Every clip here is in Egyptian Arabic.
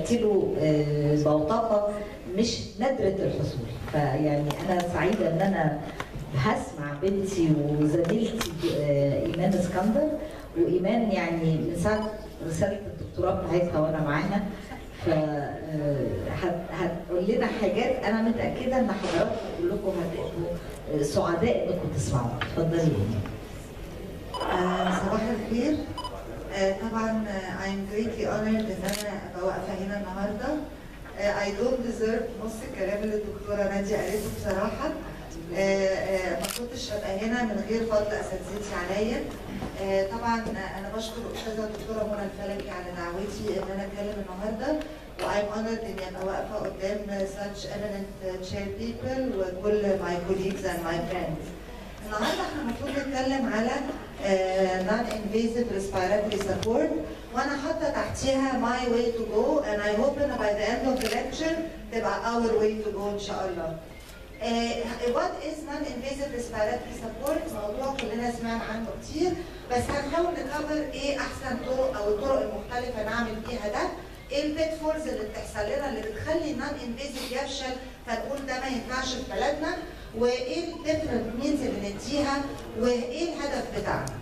بيشكلوا آه، بوتقه مش نادره الحصول فيعني انا سعيده ان انا هسمع بنتي وزميلتي آه، ايمان اسكندر وايمان يعني من ساعه رساله الدكتوراه بتاعتها وانا معاها ف آه، هت- هتقول لنا حاجات انا متاكده ان حضراتكم كلكم هتبقوا آه، سعداء انكم تسمعوها اتفضلي آه، صباح الخير آه، طبعا آه، I'm greatly honored ان انا ابقى واقفه هنا النهارده آه، I don't deserve نص الكلام اللي الدكتوره ناديه قالته بصراحه آه، آه، ما كنتش هبقى هنا من غير فضل اساتذتي عليا آه، طبعا آه، انا بشكر الاستاذه الدكتوره منى الفلكي على دعوتي ان انا اتكلم النهارده و I'm honored اني ابقى واقفه قدام such eminent chair people وكل my colleagues and my friends النهارده احنا المفروض نتكلم على non invasive respiratory support وانا حاطه تحتيها my way to go and I hope ان by the end of the lecture تبقى our way to go ان شاء الله. Uh, what is non-invasive respiratory support؟ موضوع كلنا سمعنا عنه كتير بس هنحاول نكفر ايه احسن طرق او الطرق المختلفه نعمل بيها ده ايه البيتفولز اللي بتحصل لنا اللي بتخلي النون انفيزيف يفشل فنقول ده ما ينفعش في بلدنا وايه الديفرنت مينز اللي نديها وايه الهدف بتاعنا.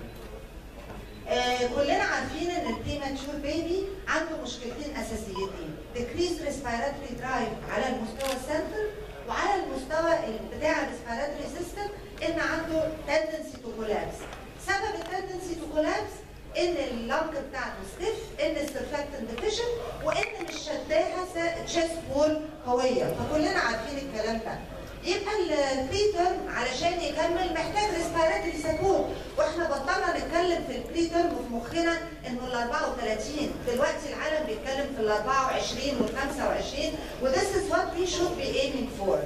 آه كلنا عارفين ان البريماتشور بيبي عنده مشكلتين اساسيتين decreased respiratory drive على المستوى السنتر وعلى المستوى بتاع الريسبيراتوري سيستم ان عنده tendency to collapse سبب التندنسي تو كولابس ان اللنج بتاعته ستيف ان السرفاكتنت ديفيشن وان مش شداها تشيست وول قويه فكلنا عارفين الكلام ده يبقى البريترم علشان يكمل محتاج ريسبيراتوري سبورت واحنا بطلنا نتكلم في البريترم وفي مخنا انه ال 34 دلوقتي العالم بيتكلم في ال 24 وال 25 وذس از وات وي شود بي ايمينج فور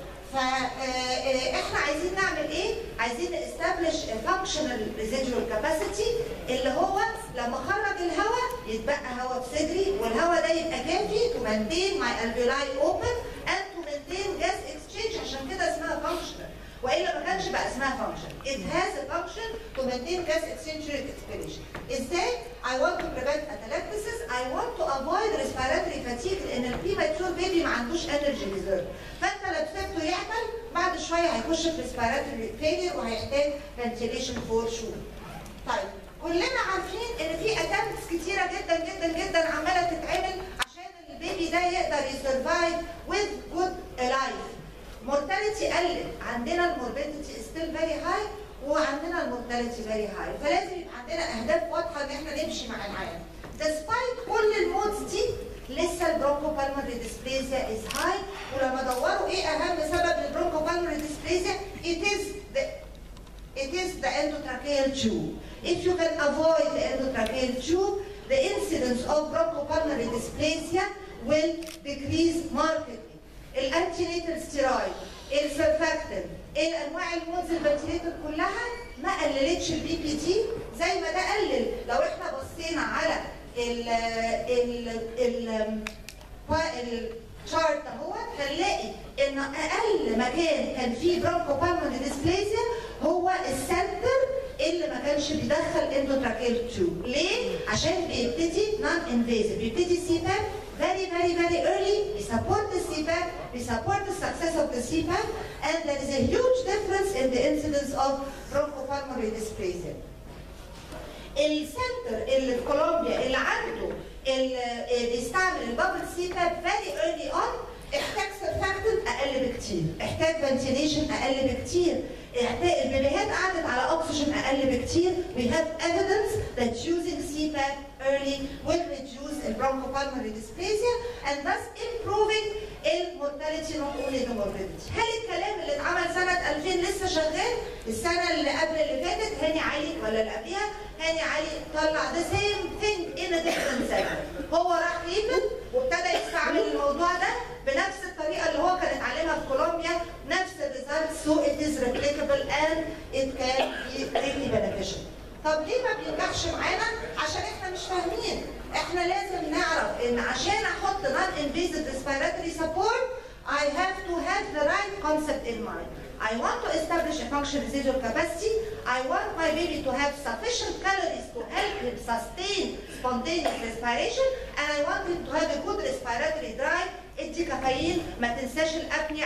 فاحنا عايزين نعمل ايه؟ عايزين نستبلش فانكشنال ريزيدوال كاباسيتي اللي هو لما اخرج الهواء يتبقى هواء في صدري والهواء ده يبقى كافي تو مانتين ماي الفيولاي اوبن اند تو مانتين جاز اكسشينج عشان كده اسمها فانكشنال والا ما كانش بقى اسمها فانكشن. It has a function to maintain gas exchange during expiration. ازاي؟ I want to prevent atelectasis, I want to avoid respiratory fatigue لان البريماتور بيبي ما عندوش energy reserve. فانت لو سبته يعمل بعد شويه هيخش في respiratory failure وهيحتاج ventilation for sure. طيب كلنا عارفين ان في اتمتس كتيره جدا جدا جدا عماله تتعمل عشان البيبي ده يقدر يسرفايف with good life. مورتاليتي قلت عندنا الموربيديتي ستيل فيري هاي وعندنا المورتاليتي فيري هاي فلازم يبقى عندنا اهداف واضحه ان احنا نمشي مع العالم ديسبايت كل المودز دي لسه البرونكو بالمري ديسبليزيا از هاي ولما دوروا ايه اهم سبب للبرونكو بالمري ديسبليزيا it is the it is the endotracheal tube if you can avoid the endotracheal tube the incidence of bronchopulmonary dysplasia will decrease markedly الانتينيتال ستيرويد السرفاكتنت الانواع المودز الفنتيليتر كلها ما قللتش البي بي تي زي ما ده قلل لو احنا بصينا على ال ال ال الشارت اهوت هنلاقي ان اقل مكان كان فيه برونكو بالمونري ديسبليزيا هو السنتر اللي ما كانش بيدخل اندوتراكيل تيوب ليه؟ عشان بيبتدي نون انفيزيف بيبتدي سي باب very very very early we support the CPAP we support the success of the CPAP and there is a huge difference in the incidence of bronchopulmonary dysplasia السنتر اللي في كولومبيا اللي عنده اللي بيستعمل البابل سي باب فيري ايرلي اون احتاج سرفاكتنت اقل بكتير احتاج فنتيليشن اقل بكتير احتاج البيبيهات قعدت على اكسجين اقل بكتير we have evidence that using CPAP early will reduce the bronchopulmonary dysplasia and thus improving المورتاليتي not only the morbidity. هل الكلام اللي اتعمل سنة 2000 لسه شغال؟ السنة اللي قبل اللي فاتت هاني علي ولا اللي قبلها هاني علي طلع the same thing in a different segment. هو راح ليبن وابتدى يستعمل الموضوع ده بنفس الطريقة اللي هو كان اتعلمها في كولومبيا نفس الريزلت so it is replicable and it can be really beneficial. طب ليه ما بينجحش معانا؟ عشان احنا مش فاهمين احنا لازم نعرف ان عشان احط non invasive respiratory support I have to have the right concept in mind. I want to establish a functional residual capacity. I want my baby to have sufficient calories to help him sustain spontaneous respiration. And I want him to have a good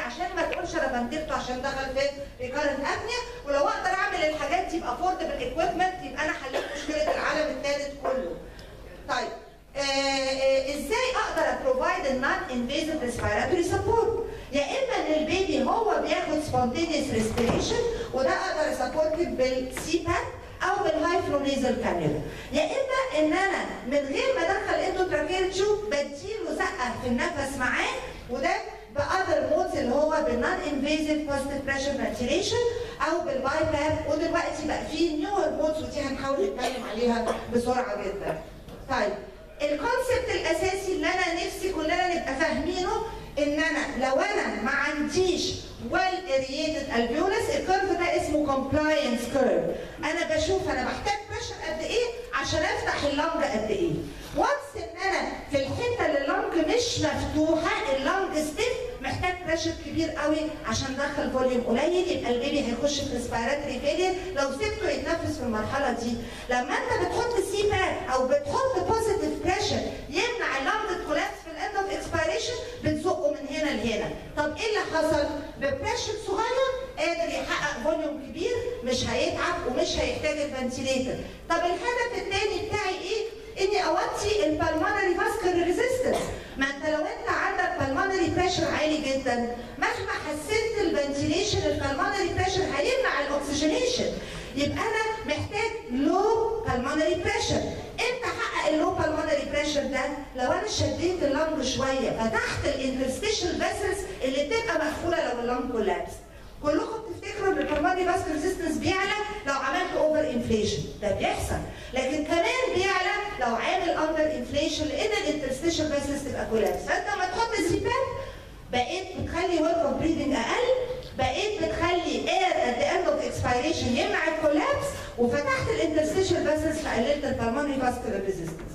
عشان ما تقولش انا بنتجته عشان دخل في ريكارنت ابنيا ولو اقدر اعمل الحاجات دي بافوردبل ايكويبمنت يبقى انا حليت مشكله العالم الثالث كله. طيب آه، آه، ازاي اقدر ابروفايد النون انفيزيف ريسبيراتوري سبورت يا اما ان البيبي هو بياخد سبونتينيوس ريسبيريشن وده اقدر اسبورت بالسي باد او بالهاي فلو نيزل كانيولا يا اما ان انا من غير ما ادخل اندوتراكيال تشوب بديله زقه في النفس معاه وده باذر مودز اللي هو بالنون انفيزيف بوزيتيف بريشر فنتيليشن او بالباي باب ودلوقتي بقى في نيور مودز ودي هنحاول نتكلم عليها بسرعه جدا. طيب الكونسبت الاساسي اللي انا نفسي كلنا نبقى فاهمينه ان انا لو انا ما عنديش ويل اريتد الفيولس الكيرف ده اسمه كومبلاينس كيرف انا بشوف انا محتاج بريشر قد ايه عشان افتح اللنج قد ايه وانس ان انا في الحته اللي اللنج مش مفتوحه اللنج ستيف محتاج بريشر كبير قوي عشان ادخل فوليوم قليل يبقى البيبي هيخش في ريسبيراتوري فيلير لو سبته يتنفس في المرحله دي لما انت بتحط سي باد او بتحط بوزيتيف بريشر يمنع اللنج كولابس في الاند اوف اكسبيريشن بتزقه من هنا لهنا طب ايه اللي حصل ببريشر صغير قادر يحقق فوليوم كبير مش هيتعب ومش هيحتاج الفنتيليتر طب الهدف الثاني بتاعي ايه اني اوطي البلمونري فاسكولار ريزيستنس ما انت لو انت عندك بالمونري بريشر عالي جدا مهما حسنت الفنتيليشن البلمونري بريشر هيمنع الاكسجينيشن يبقى انا محتاج لو بالمونري بريشر امتى احقق اللو بالمونري بريشر ده لو انا شديت اللنج شويه فتحت الانترستيشن فيسلز اللي بتبقى مقفوله لو اللنج كولابس كلكم تفتكروا ان البلمونري فاسكولار ريزيستنس بيعلى لو عملت اوفر انفليشن ده بيحصل لكن كمان بيعلى لو عامل اندر انفليشن لان الانترستيشن فيسلز تبقى كولابس فانت لما تحط السيباب بقيت بتخلي ورك اوف بريدنج اقل بقيت بتخلي اير ات ذا اند اوف اكسبيريشن يمنع الكولابس وفتحت الانترستيشن فيسلز فقللت البلمونري فاسكولار ريزيستنس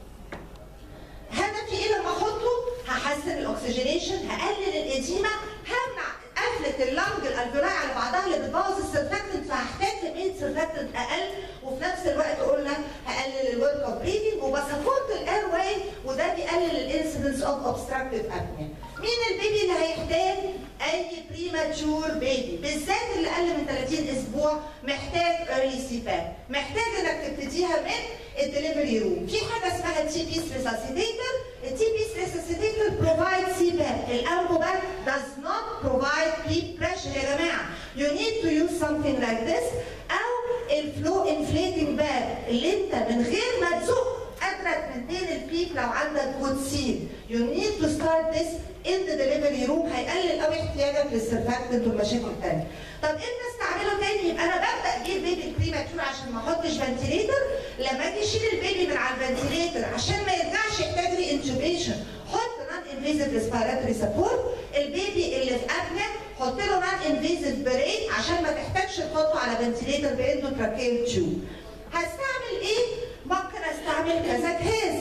هدفي ايه لما احطه؟ هحسن الاكسجينيشن هقلل الاديمه همنع قفله اللنج الالفيولاي على بعضها اللي بتبوظ السرفاكتنت فهحتاج كميه سرفاكتنت اقل وفي نفس الوقت قلنا هقلل الورك اوف بريدنج وبسبورت الاير واي وده بيقلل الانسيدنس اوف اوبستراكتيف ابنيا. مين البيبي اللي هيحتاج اي بريماتشور بيبي بالذات اللي اقل من 30 اسبوع محتاج ايرلي سي باب محتاج انك تبتديها من الدليفري روم في حاجه اسمها تي بيس ريساسيتيتر التي بيس ريساسيتيتر بروفايد سي باب الانبوبات does not provide peak pressure يا جماعه you need to use something like this او الفلو انفليتنج باب اللي انت من غير ما تزق قادره تمنتين البيك لو عندك جود سيل يو نيد تو ستارت ذس ان ذا دليفري روم هيقلل قوي احتياجك للسرفاكتنت والمشاكل الثانيه طب امتى استعمله تاني يبقى انا ببدا اجيب بيبي بريماتور عشان ما احطش فنتيليتر لما اجي اشيل البيبي من على الفنتيليتر عشان ما يرجعش يحتاج لي انتوبيشن حط نون انفيزيف ريسبيراتوري سبورت البيبي اللي في ابنك حط له نون انفيزيف بريك عشان ما تحتاجش تحطه على فنتيليتر بانه تراكيل تشوب هستعمل ايه؟ ممكن استعمل كذا جهاز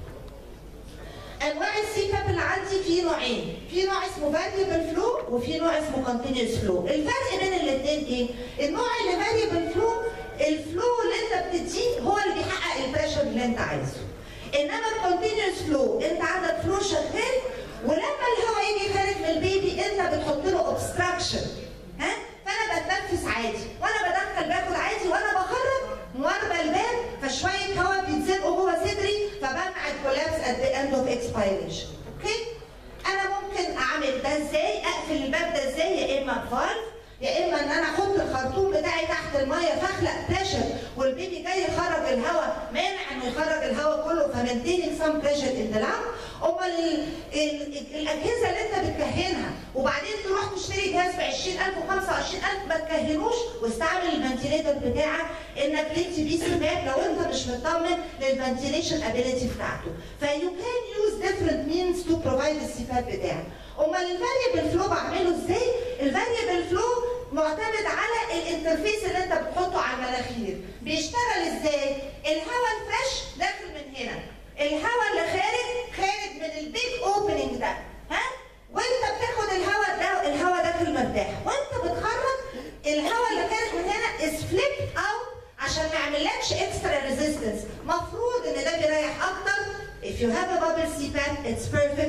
انواع السي كاب اللي عندي في نوعين في نوع اسمه فاريبل فلو وفي نوع اسمه كونتينيوس فلو الفرق بين الاثنين ايه النوع اللي فاريبل فلو الفلو اللي انت بتديه هو اللي بيحقق البريشر اللي انت عايزه انما الكونتينيوس فلو انت عندك فلو شغال ولما الهواء يجي خارج من البيبي انت بتحط له اوبستراكشن ها فانا بتنفس عادي وانا بدخل باخد عادي وانا بخرج مواربه الباب فشويه هواء بيتزنقوا جوه صدري فبمنع الكولابس ات ذا اند اوف اكسبيريشن اوكي انا ممكن اعمل ده ازاي اقفل الباب ده ازاي يا اما بفالف يا اما ان انا احط الخرطوم بتاعي تحت الميه فاخلق بريشر والبيبي جاي يخرج الهواء مانع انه يخرج الهواء كله فمنتيننج سام بريشر ان ذا امال الاجهزه اللي انت بتكهنها وبعدين تروح تشتري جهاز ب 20000 و 25000 ما تكهنوش واستعمل الفنتيليتر بتاعك انك تدي بيه سباك لو انت مش مطمن للفنتيليشن ابيليتي بتاعته فيو كان يوز ديفرنت مينز تو بروفايد السباك بتاعك امال الفاريبل فلو بعمله ازاي؟ الفاريبل فلو معتمد على الانترفيس اللي انت بتحطه على المناخير بيشتغل ازاي؟ الهواء الفريش داخل من هنا الهواء اللي خارج خارج من البيج اوبننج ده ها وانت بتاخد الهواء ده الهواء داخل مرتاح وانت بتخرج الهواء اللي خارج من هنا از فليب اوت عشان ما يعملكش اكسترا ريزيستنس مفروض ان ده بيريح اكتر if you have a bubble CPAP it's perfect it works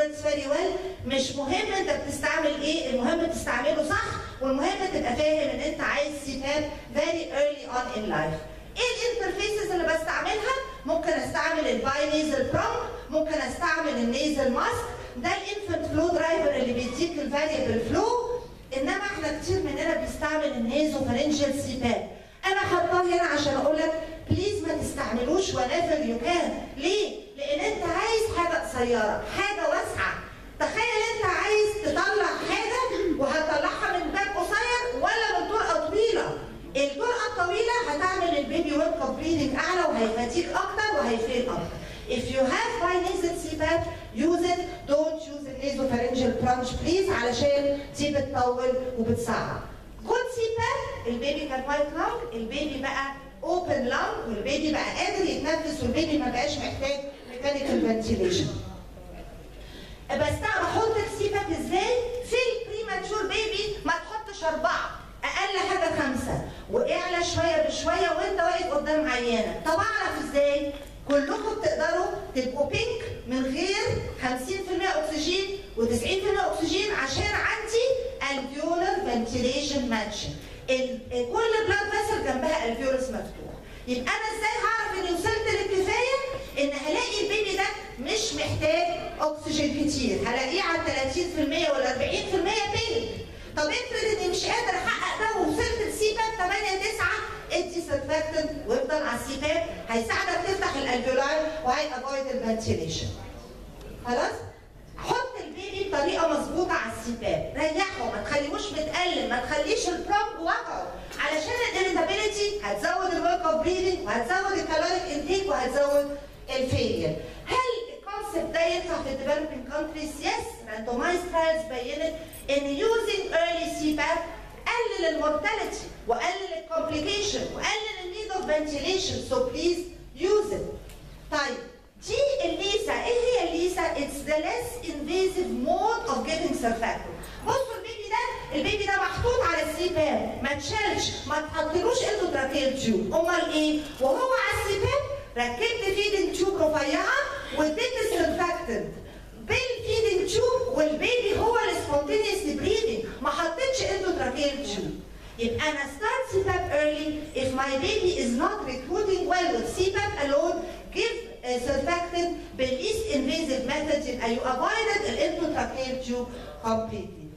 works very well مش مهم انت بتستعمل ايه المهم تستعمله صح والمهم تبقى فاهم ان انت عايز سيباب very early on in life ايه الانترفيسز اللي بستعملها ممكن استعمل الباي نيزل برونك ممكن استعمل النيزل ماسك ده الانفنت فلو درايفر اللي بيديك الفاريبل فلو انما احنا كتير مننا بيستعمل النيزو فارنجال سيباب انا حاطاه هنا عشان اقول لك بليز ما تستعملوش whenever you can ليه؟ لان انت عايز حاجه قصيره حاجه واسعه تخيل انت عايز تطلع حاجه وهتطلعها من باب قصير ولا من طرقه طويله الجرأة الطويلة هتعمل البيبي ويب اب بريدنج أعلى وهيفاتيك أكتر وهيفيل أكتر. If you have binasal CPAP, use it. Don't use the nasopharyngeal plunge please علشان دي بتطول وبتصعب. Good CPAP البيبي كان وايت لانج، البيبي بقى اوبن لانج والبيبي بقى قادر يتنفس والبيبي ما بقاش محتاج ميكانيكال فنتيليشن. بس انا بحط السيباب ازاي؟ في البريماتشور بيبي ما تحطش اربعه اقل حاجه خمسه واعلى شويه بشويه وانت واقف قدام عيانه طب اعرف ازاي؟ كلكم بتقدروا تبقوا بينك من غير 50% اكسجين و90% اكسجين عشان عندي الفيولر فنتيليشن ماتشنج كل بلاد فيسل جنبها الفيولس مفتوح يبقى انا ازاي هعرف اني وصلت للكفايه ان هلاقي البيبي ده مش محتاج اكسجين كتير هلاقيه على 30% ولا 40% بينك طب افرض اني مش قادر احقق ده ووصلت لسيباب 8 9 ادي سرفاكتنت وافضل على السيباب هيساعدك تفتح الالفيولاي وهي افويد الفنتيليشن خلاص؟ حط البيبي بطريقه مظبوطه على السيباب ريحه ما تخليهوش متألم ما تخليش البروب وجعه علشان الاريتابيلتي هتزود الورك اوف بريدنج وهتزود الكالوريك انتيك وهتزود الفيلير هل الكونسبت ده ينفع في الديفلوبينج كونتريز؟ يس راندومايز ترايلز بينت ان يوزنج ايرلي سيباب قلل المورتاليتي وقلل الكومبليكيشن وقلل النيد اوف فنتيليشن سو بليز يوز ات طيب دي الليسا ايه هي الليسا؟ اتس ذا less invasive mode of giving surfactant بصوا البيبي ده البيبي ده محطوط على السيباب ما اتشالش ما تحطلوش اندوتراكيال تيوب امال ايه؟ وهو على السيباب ركبت فيدنج تيوب رفيعه واديت السرفاكتنت بالفيدنج تيوب والبيبي هو اللي سبونتينيوسلي بريدنج ما حطيتش اندوتراكيال تيوب يبقى انا start CPAP early if my baby is not recruiting well with CPAP alone give uh, surfactant the least invasive method يبقى you avoided الانتوتراكيال tube completely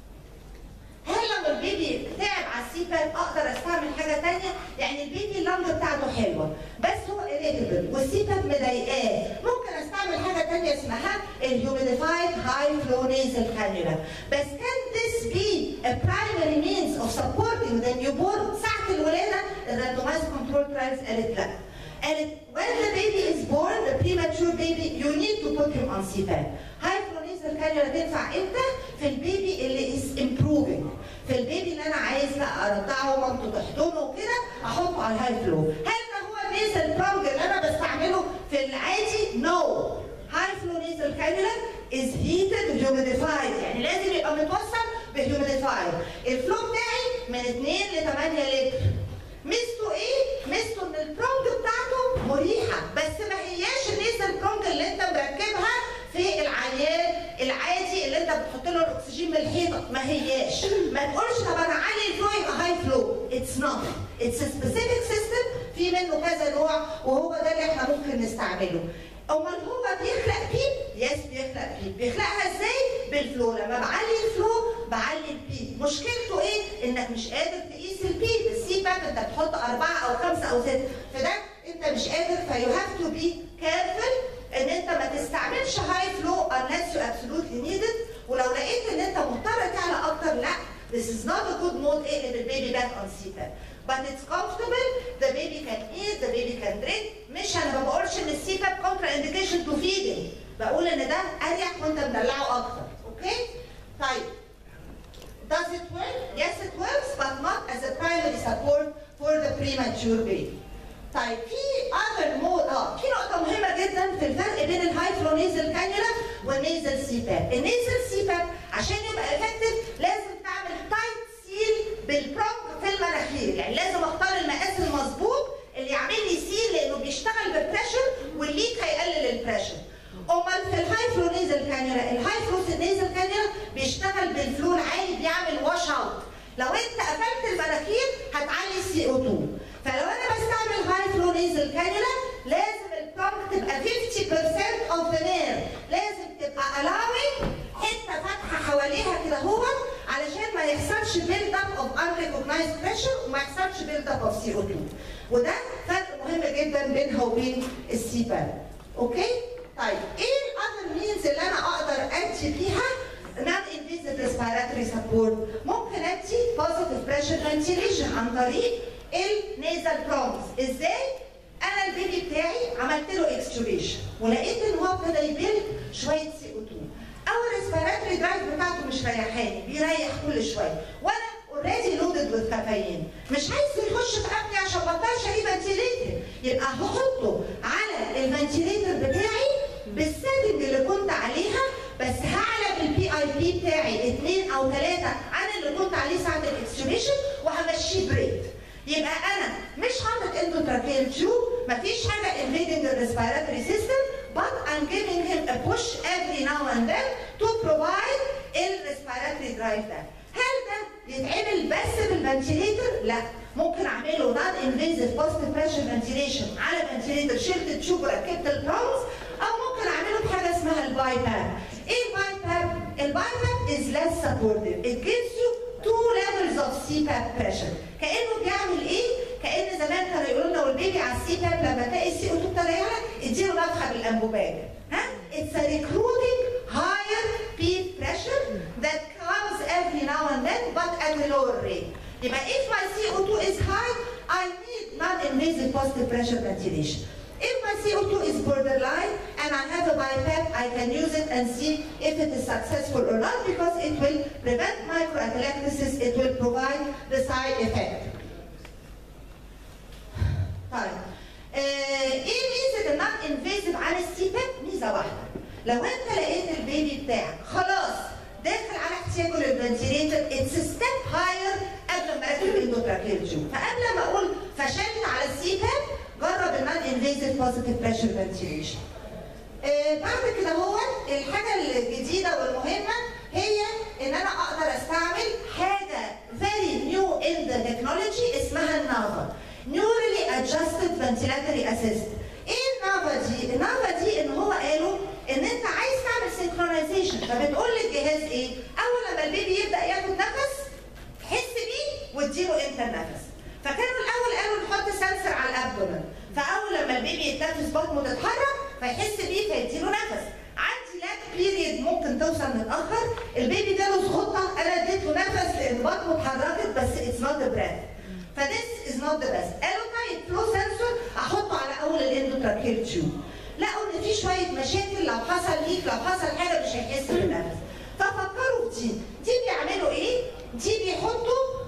هل لما البيبي تعب على السيباب اقدر استعمل حاجه ثانيه؟ يعني البيبي اللمبه بتاعته حلوه بس هو irritable والسيباب مضايقاه ممكن استعمل حاجه ثانيه اسمها الهيوميديفايد هاي فلو نيزل كانيولا بس كان this be a primary means of supporting the newborn ساعه الولاده الراندومايز كنترول ترايلز قالت لا قالت when the baby is born the premature baby you need to put him on CPAP high flow nasal cannula تنفع امتى؟ في البيبي اللي is improving في البيبي اللي انا عايز بقى ارضعه ومامته تحضنه وكده احطه على الهاي فلو هل ده هو النيزل برونج اللي انا بستعمله في العادي؟ نو هاي فلو نيزل كانولا is heated humidified يعني لازم يبقى متوصل بهيوميديفاير الفلو بتاعي من 2 ل 8 لتر ميزته ايه؟ ميزته ان البرونج بتاعته مريحه بس ما هياش النيزل برونج اللي انت مركبها في العيان العادي اللي انت بتحط له الاكسجين من الحيطه ما هياش ما تقولش طب انا اعلي الفلو يبقى هاي فلو اتس نوت اتس سبيسيفيك سيستم في منه كذا نوع وهو ده اللي احنا ممكن نستعمله امال هو بيخلق بيب يس بيخلق بيب بيخلقها ازاي بالفلو لما بعلي الفلو بعلي البيب مشكلته ايه انك مش قادر تقيس البيب السي باب انت بتحط اربعه او خمسه او سته فده انت مش قادر فيو هاف تو بي كيرفل ان انت ما تستعملش هاي فلو unless you absolutely need it ولو لقيت ان انت مضطر تعلى اكتر لا This is not a good mode اقلب البيبي back on CPAP. But it's comfortable, the baby can eat, the baby can drink. مش انا ما بقولش ان السي باب contra indication to feeding. بقول ان ده اريح وانت مدلعه اكتر. اوكي؟ طيب. Does it work? Yes it works, but not as a primary support for the premature baby. طيب في other mode اه في نقطة مهمة جدا في الفرق بين الهاي فلو نيزل كانيولا والنيزل سي باب. النيزل سي باب عشان يبقى افكتيف لازم تعمل تايت سيل بالبروب في المناخير، يعني لازم اختار المقاس المظبوط اللي يعمل لي سيل لانه بيشتغل بالبريشر والليك هيقلل البريشر. امال في الهاي فلو نيزل كانيولا، الهاي النيزل كانيولا بيشتغل بالفلو العالي بيعمل واش اوت لو انت قفلت المناخير هتعلي السي او 2 فلو انا بستعمل هاي فلو نيزل كانيولا لازم البامب تبقى 50% اوف ذا نير لازم تبقى allowing حته فاتحه حواليها كده هو علشان ما يحصلش بيلد اب اوف unrecognized pressure وما يحصلش بيلد اب اوف سي او 2 وده فرق مهم جدا بينها وبين السي بان اوكي طيب ايه الاذر مينز اللي انا اقدر ادي فيها non invasive respiratory support ممكن ادي positive pressure ventilation عن طريق النيزل برومز ازاي انا البيبي بتاعي عملت له اكستوريشن ولقيت ان هو ابتدى يبيلد شويه سي او 2 او الريسبيراتوري درايف بتاعته مش ريحاني بيريح كل شويه وانا اوريدي لودد وذ كافيين مش عايز يخش في ابني عشان بطلش اجيب فنتيليتر يبقى هحطه على الفنتيليتر بتاعي بالسيتنج اللي كنت عليها بس هعلى بالبي اي بي بتاعي اثنين او ثلاثه عن اللي كنت عليه ساعه الاكستوريشن وهمشيه بريد يبقى انا مش حاطط اندوتراكيال تيوب مفيش حاجه invading the respiratory system but I'm giving him a push every now and then to provide الريسبيراتوري درايف ده هل ده يتعمل بس بالفنتيليتر؟ لا ممكن اعمله نون انفيزيف بوزيتيف بريشر فنتيليشن على فنتيليتر شلت التيوب وركبت البرونز او ممكن اعمله بحاجه اسمها الباي باب. ايه الباي باب؟ الباي باب is less supportive. It gives you two levels of CPAP pressure. كانه بيعمل ايه؟ كان زمان كانوا يقولوا لنا والبيبي على السي باب لما تلاقي السي او 2 ابتدى يعلى اديله نفخه بالانبوباج. ها؟ It's a recruiting higher peak pressure that comes every now and then but at a lower rate. يبقى if my CO2 is high, I need non-invasive positive pressure ventilation. If my CO2 is borderline and I have a BiPAP, I can use it and see if it is successful or not because it will prevent microatelectasis, it will provide the side effect. طيب آه، ايه ميزه النون انفيزيف عن السي باب؟ ميزه واحده لو انت لقيت البيبي بتاعك خلاص داخل على احتياجه للفنتيليتر اتس ستيب هاير قبل ما اركب اندوتراكيال تيوب فقبل ما اقول فشلت على السي باب جرب النون انفيزيف بوزيتيف بريشر فنتيليشن بعد كده هو الحاجه الجديده والمهمه هي ان انا اقدر استعمل حاجه very new in the technology اسمها النافا neurally adjusted ventilatory assist ايه النافا دي؟ النافا دي ان هو قالوا ان انت عايز تعمل سينكرونايزيشن فبتقول للجهاز ايه؟ اول لما البيبي يبدا ياخد نفس حس بيه واديله امتى النفس فكانوا الاول قالوا نحط سنسر على الابدومن فاول لما البيبي يتنفس بطنه تتحرك فيحس بيه فيديله نفس عندي لاك بيريد ممكن توصل متاخر البيبي جاله سخطه انا اديت له نفس لان بطنه اتحركت بس اتس نوت بريث فذس از نوت ذا بيست قالوا طيب فلو سنسور احطه على اول الاندوتراكيل تيوب لقوا ان في شويه مشاكل لو حصل ليك لو حصل حاجه مش هيحس بالنفس ففكروا في دي دي بيعملوا ايه؟ دي بيحطوا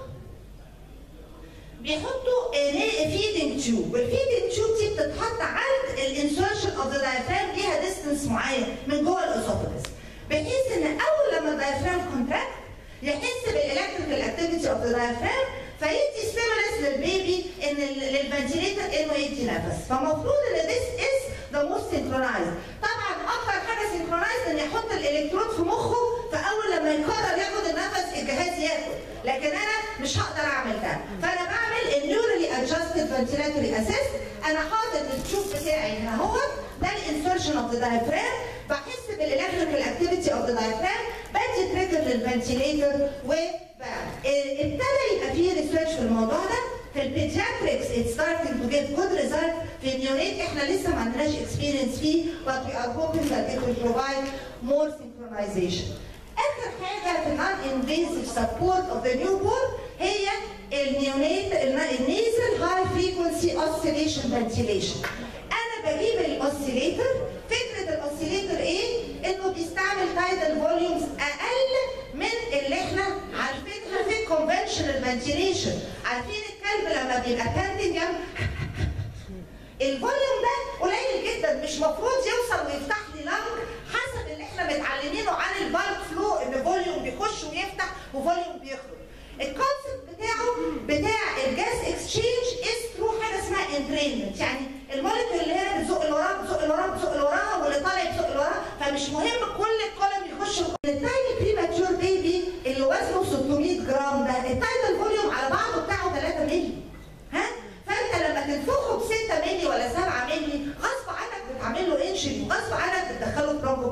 بيحطوا فيدنج تيوب والفيدنج تيوب دي بتتحط عند الانسرشن اوف ذا دايفرام ليها ديستنس معين من جوه الاسوفجس بحيث ان اول لما الدايفرام كونتراكت يحس بالالكتريكال اكتيفيتي اوف ذا دايفرام فيدي ستيمولس للبيبي ان للفنتيليتر انه يدي نفس فالمفروض ان this is the most synchronized طبعا اكتر حاجه synchronized ان يحط الالكترود في مخه فاول لما يقرر ياخد النفس الجهاز ياخد لكن انا مش هقدر اعمل ده فانا بعمل النيورالي ادجستد فنتيلاتوري اسيست انا حاطط التيوب بتاعي هنا اهو ده الانسرشن اوف ذا دايفرام بحس بالالكتريكال اكتيفيتي اوف ذا دايفرام بدي تريجر للفنتيليتر و ابتدى يبقى فيه ريسيرش في الموضوع ده في البيدياتريكس اتس ستارتنج تو جيت جود ريزلت في النيونيت احنا لسه ما عندناش اكسبيرينس فيه but we are hoping that it will provide more synchronization. اخر حاجه في النون انفيسيف سبورت اوف ذا نيو بورن هي النيونيت النيزل هاي فريكونسي اوسيليشن فنتيليشن. انا بجيب الاوسيليتر فكره الاوسيليتر ايه؟ انه بيستعمل تايدال فوليومز اقل من اللي احنا عارفينها في الكونفشنال فنتيليشن عارفين الكلب لما بيبقى باندنج يعمل الفوليوم ده قليل جدا مش مفروض يوصل ويفتح لي لنج حسب اللي احنا متعلمينه عن البالك فلو ان فوليوم بيخش ويفتح وفوليوم بيخرج الكونسيبت بتاعه بتاع الجاز اكسشينج از ثرو حاجه اسمها انترينمنت يعني المولكيول اللي هنا بتزق لورا بتزق لورا بتزق لوراها واللي طالع بتزق لوراها فمش مهم كل الكولم يخش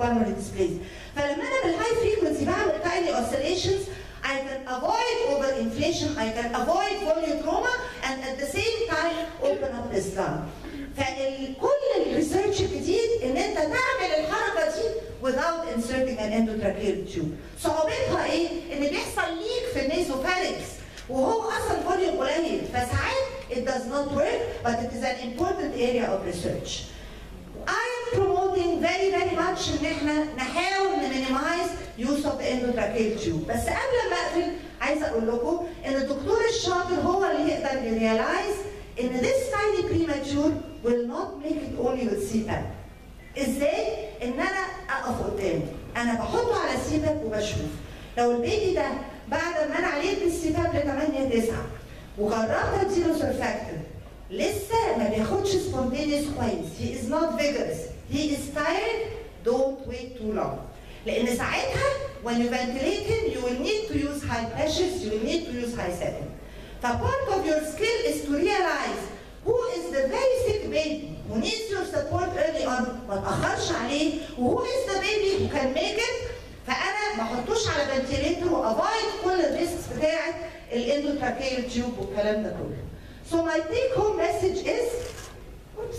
pulmonary dysplasia فلما انا بالهاي فريكونسي بعمل tiny oscillations I can avoid overinflation, I can avoid volume trauma, and at the same time open up this lung. فكل الريسيرش الجديد ان انت تعمل الحركه دي without inserting an endotracheal tube. صعوبتها ايه؟ ان بيحصل ليك في النيزوفارينكس وهو اصلا فوليوم قليل فساعات it does not work but it is an important area of research. I am promoting very very much ان احنا نحاول نمينيمايز use of the endotracheal tube بس قبل ما اقفل عايزه اقول لكم ان الدكتور الشاطر هو اللي يقدر يريلايز ان this tiny premature will not make it only with CPAP. ازاي؟ ان انا اقف قدامه انا بحطه على السيباب وبشوف لو البيبي ده بعد ما انا عليت بالسيباب ل 8 9 وجربت اديله سرفاكتن لسه ما بياخدش سبونتينيوس كويس he is not vigorous he is tired don't wait too long لان ساعتها when you ventilate him you will need to use high pressures you will need to use high setting ف part of your skill is to realize who is the very sick baby who needs your support early on ما تاخرش عليه وهو is the baby who can make it فانا ما احطوش على فنتيليتور وافايد كل الريسكس بتاعت الاندوتراكيال تيوب والكلام ده كله. So my take home message is oops.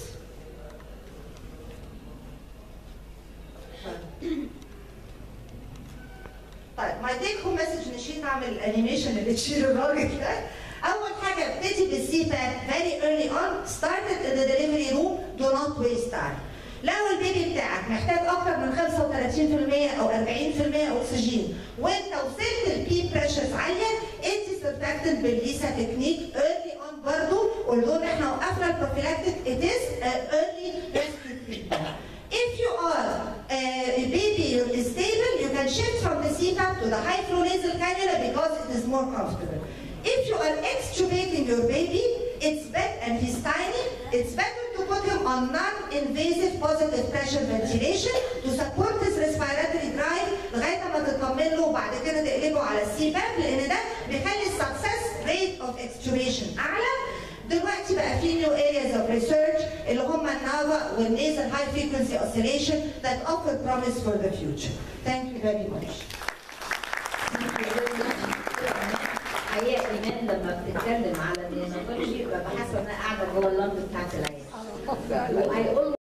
طيب my take home message نسيت اعمل الانيميشن اللي تشيل الراجل ده اول حاجه ابتدي بالسي باد very early on started in the delivery room do not waste time لو البيبي بتاعك محتاج اكتر من 35% او 40% اكسجين وانت وصلت البي بريشرز عاليه ادي سرفاكتنت بالليسا تكنيك early on برضه although احنا وقفنا البروفيلاكتيك it is a early rescue treatment. If you are uh, a baby is stable, you can shift from the CPAP to the high flow nasal cannula because it is more comfortable. If you are extubating your baby, it's better, and he's tiny, it's better to put him on non-invasive positive pressure ventilation to support his respiratory drive لغايه ما تطمن له وبعد كده تقلبه على السي باب لان ده بيخلي السكسس ريت اوف extubation اعلى دلوقتي بقى في new areas of research اللي هم النافا والنيزل high frequency oscillation that offer promise for the future. Thank you very much. حقيقة إيمان لما بتتكلم على النيوناتولوجي ببقى حاسة إن أنا قاعدة جوه اللمبة بتاعت العيال. وهيقول